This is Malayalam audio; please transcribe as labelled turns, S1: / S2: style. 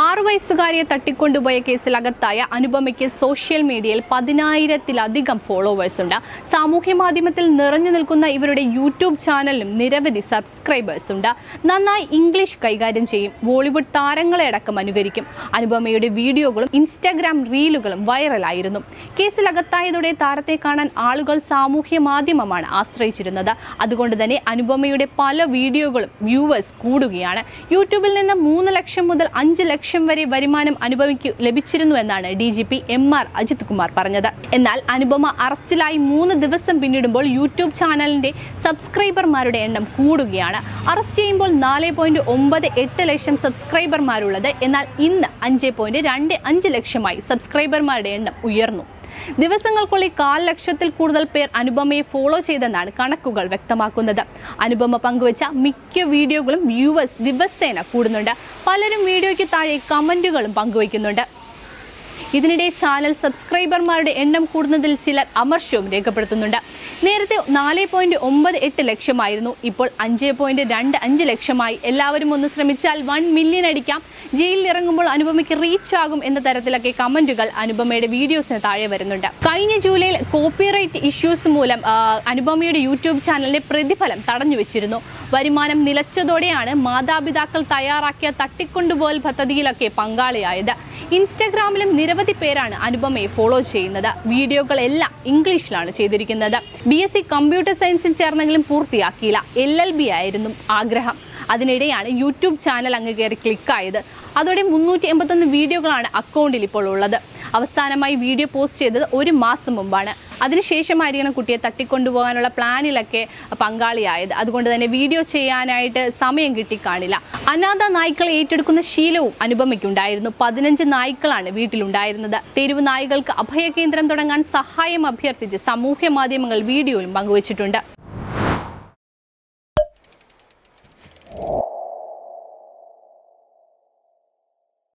S1: ആറു വയസ്സുകാരിയെ തട്ടിക്കൊണ്ടുപോയ കേസിൽ അകത്തായ അനുപമയ്ക്ക് സോഷ്യൽ മീഡിയയിൽ പതിനായിരത്തിലധികം ഫോളോവേഴ്സ് ഉണ്ട് സാമൂഹ്യ മാധ്യമത്തിൽ നിറഞ്ഞു നിൽക്കുന്ന ഇവരുടെ യൂട്യൂബ് ചാനലിനും നിരവധി സബ്സ്ക്രൈബേഴ്സ് ഉണ്ട് നന്നായി ഇംഗ്ലീഷ് കൈകാര്യം ചെയ്യും ബോളിവുഡ് താരങ്ങളെ അടക്കം അനുകരിക്കും അനുപമയുടെ വീഡിയോകളും ഇൻസ്റ്റാഗ്രാം റീലുകളും വൈറലായിരുന്നു കേസിൽ അകത്തായതോടെ താരത്തെ കാണാൻ ആളുകൾ സാമൂഹ്യ മാധ്യമമാണ് ആശ്രയിച്ചിരുന്നത് അതുകൊണ്ട് തന്നെ അനുപമയുടെ പല വീഡിയോകളും വ്യൂവേഴ്സ് കൂടുകയാണ് യൂട്യൂബിൽ നിന്ന് മൂന്ന് ലക്ഷം മുതൽ അഞ്ച് ലക്ഷം വരെ വരുമാനം അനുപമയ്ക്ക് ലഭിച്ചിരുന്നു എന്നാണ് D G P M R Ajith Kumar പറഞ്ഞത് എന്നാൽ അനുപമ അറസ്റ്റിലായി മൂന്ന് ദിവസം പിന്നിടുമ്പോൾ യൂട്യൂബ് ചാനലിന്റെ സബ്സ്ക്രൈബർമാരുടെ എണ്ണം കൂടുകയാണ് അറസ്റ്റ് ചെയ്യുമ്പോൾ നാല് പോയിന്റ് ഒമ്പത് എട്ട് ലക്ഷം സബ്സ്ക്രൈബർമാരുള്ളത് എന്നാൽ ഇന്ന് അഞ്ച് പോയിന്റ് രണ്ട് അഞ്ച് ലക്ഷമായി സബ്സ്ക്രൈബർമാരുടെ എണ്ണം ഉയർന്നു ദിവസങ്ങൾക്കുള്ളിൽ കാൽ ലക്ഷത്തിൽ കൂടുതൽ പേർ അനുപമയെ ഫോളോ ചെയ്തെന്നാണ് കണക്കുകൾ വ്യക്തമാക്കുന്നത് അനുപമ പങ്കുവച്ച മിക്ക വീഡിയോകളും വ്യൂവേഴ്സ് ദിവസേന കൂടുന്നുണ്ട് പലരും വീഡിയോയ്ക്ക് താഴെ കമന്റുകളും പങ്കുവയ്ക്കുന്നുണ്ട് ഇതിനിടെ ചാനൽ സബ്സ്ക്രൈബർമാരുടെ എണ്ണം കൂടുന്നതിൽ ചിലർ അമർഷവും രേഖപ്പെടുത്തുന്നുണ്ട് നേരത്തെ നാല് പോയിന്റ് ഒമ്പത് എട്ട് ലക്ഷമായിരുന്നു ഇപ്പോൾ അഞ്ച് പോയിന്റ് രണ്ട് അഞ്ച് ലക്ഷമായി എല്ലാവരും ഒന്ന് ശ്രമിച്ചാൽ വൺ മില്യൺ അടിക്കാം ജയിലിൽ ഇറങ്ങുമ്പോൾ അനുപമയ്ക്ക് റീച്ച് ആകും എന്ന തരത്തിലൊക്കെ കമന്റുകൾ അനുപമയുടെ വീഡിയോസിന് താഴെ വരുന്നുണ്ട് കഴിഞ്ഞ ജൂലൈയിൽ കോപ്പിറൈറ്റ് ഇഷ്യൂസ് മൂലം ആ, അനുപമയുടെ യൂട്യൂബ് ചാനലിന്റെ പ്രതിഫലം തടഞ്ഞു വെച്ചിരുന്നു വരുമാനം നിലച്ചതോടെയാണ് മാതാപിതാക്കൾ തയ്യാറാക്കിയ തട്ടിക്കൊണ്ടുപോകൽ പദ്ധതിയിലൊക്കെ പങ്കാളിയായത് ഇൻസ്റ്റഗ്രാമിലും നിരവധി പേരാണ് അനുപമയെ ഫോളോ ചെയ്യുന്നത് വീഡിയോകളെല്ലാം ഇംഗ്ലീഷിലാണ് ചെയ്തിരിക്കുന്നത് ബി എസ് സി കമ്പ്യൂട്ടർ സയൻസിൽ ചേർന്നെങ്കിലും പൂർത്തിയാക്കിയില്ല എൽ എൽ ബി ആയിരുന്നു ആഗ്രഹം അതിനിടെയാണ് യൂട്യൂബ് ചാനൽ അങ്ങ് കയറി ക്ലിക്കായത് അതോടെ മുന്നൂറ്റി എൺപത്തൊന്ന് വീഡിയോകളാണ് അക്കൗണ്ടിൽ ഇപ്പോൾ ഉള്ളത് അവസാനമായി വീഡിയോ പോസ്റ്റ് ചെയ്തത് ഒരു മാസം മുമ്പാണ് അതിനുശേഷമായിരിക്കണം കുട്ടിയെ തട്ടിക്കൊണ്ടുപോകാനുള്ള പ്ലാനിലൊക്കെ പങ്കാളിയായത് അതുകൊണ്ട് തന്നെ വീഡിയോ ചെയ്യാനായിട്ട് സമയം കിട്ടിക്കാണില്ല അനാഥ നായ്ക്കളെ ഏറ്റെടുക്കുന്ന ശീലവും അനുപമയ്ക്കുണ്ടായിരുന്നു പതിനഞ്ച് നായ്ക്കളാണ് വീട്ടിലുണ്ടായിരുന്നത് തെരുവ് നായ്കൾക്ക് അഭയകേന്ദ്രം തുടങ്ങാൻ സഹായം അഭ്യർത്ഥിച്ച് സമൂഹ മാധ്യമങ്ങൾ വീഡിയോയിലും പങ്കുവച്ചിട്ടുണ്ട്